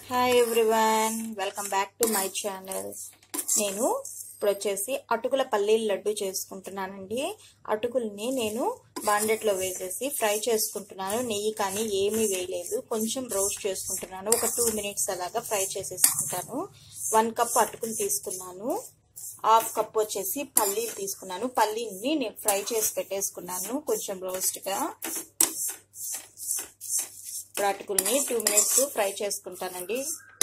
hi everyone welcome back to my channel నేను ఇప్పుడు వచ్చేసి అటుకుల పల్లీల లడ్డు చేసుకుంటున్నానండి అటుకుల్ని నేను బాండెట్లో వేసేసి ఫ్రై చేసుకుంటున్నాను నెయ్యి కానీ ఏమీ వేయలేదు కొంచెం రోస్ట్ చేసుకుంటున్నాను ఒక టూ మినిట్స్ అలాగా ఫ్రై చేసేసుకుంటాను వన్ కప్ అటుకులు తీసుకున్నాను హాఫ్ కప్ వచ్చేసి పల్లీలు తీసుకున్నాను పల్లీని నేను ఫ్రై చేసి పెట్టేసుకున్నాను కొంచెం రోస్ట్గా ఇప్పుడు అటుకుల్ని టూ మినిట్స్ ఫ్రై చేసుకుంటానండి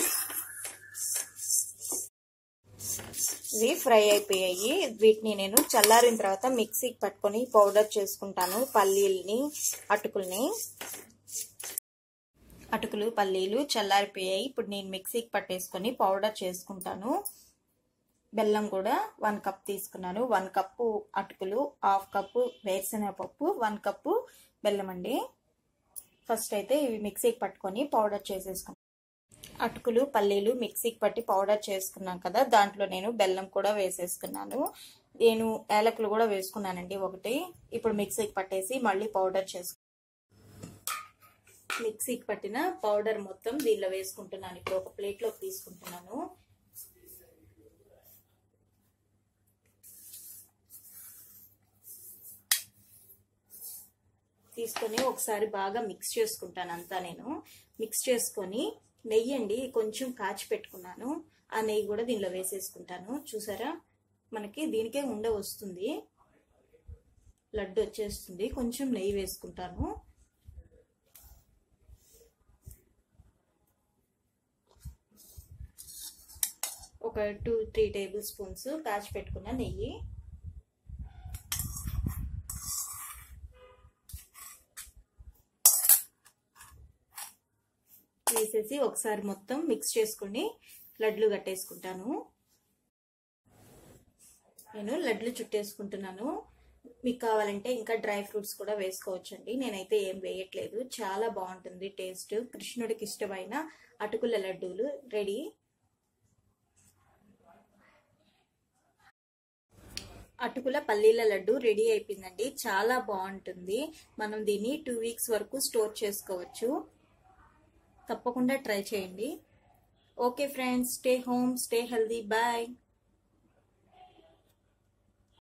ఇవి ఫ్రై అయిపోయాయి వీటిని నేను చల్లారిన తర్వాత మిక్సీకి పట్టుకొని పౌడర్ చేసుకుంటాను పల్లీల్ని అటుకుల్ని అటుకులు పల్లీలు చల్లారిపోయాయి ఇప్పుడు నేను మిక్సీకి పట్టేసుకొని పౌడర్ చేసుకుంటాను బెల్లం కూడా వన్ కప్ తీసుకున్నాను వన్ కప్పు అటుకులు హాఫ్ కప్పు వేరుశనగపప్పు వన్ కప్పు బెల్లం అండి ఫస్ట్ అయితే ఇవి మిక్సీకి పట్టుకొని పౌడర్ చేసేసుకున్నాను అటుకులు పల్లీలు మిక్సీకి పట్టి పౌడర్ చేసుకున్నాం కదా దాంట్లో నేను బెల్లం కూడా వేసేసుకున్నాను నేను ఏలకులు కూడా వేసుకున్నానండి ఒకటి ఇప్పుడు మిక్సీకి పట్టేసి మళ్ళీ పౌడర్ చేసుకు మిక్సీకి పట్టిన పౌడర్ మొత్తం దీనిలో వేసుకుంటున్నాను ఇప్పుడు ఒక ప్లేట్లోకి తీసుకుంటున్నాను తీసుకొని ఒకసారి బాగా మిక్స్ చేసుకుంటాను అంతా నేను మిక్స్ చేసుకొని నెయ్యి అండి కొంచెం కాచి పెట్టుకున్నాను ఆ నెయ్యి కూడా దీనిలో వేసేసుకుంటాను చూసారా మనకి దీనికే ఉండ వస్తుంది లడ్డు వచ్చేస్తుంది కొంచెం నెయ్యి వేసుకుంటాను ఒక టూ త్రీ టేబుల్ స్పూన్స్ కాచి పెట్టుకున్న నెయ్యి వేసేసి ఒకసారి మొత్తం మిక్స్ చేసుకుని లడ్లు కట్టేసుకుంటాను నేను లడ్లు చుట్టేసుకుంటున్నాను మీకు కావాలంటే ఇంకా డ్రై ఫ్రూట్స్ కూడా వేసుకోవచ్చండి నేనైతే ఏం వేయట్లేదు చాలా బాగుంటుంది టేస్ట్ కృష్ణుడికి ఇష్టమైన అటుకుల లడ్డూలు రెడీ అటుకుల పల్లీల లడ్డు రెడీ అయిపోయిందండి చాలా బాగుంటుంది మనం దీన్ని టూ వీక్స్ వరకు స్టోర్ చేసుకోవచ్చు తప్పకుండా ట్రై చేయండి okay friends stay home stay healthy bye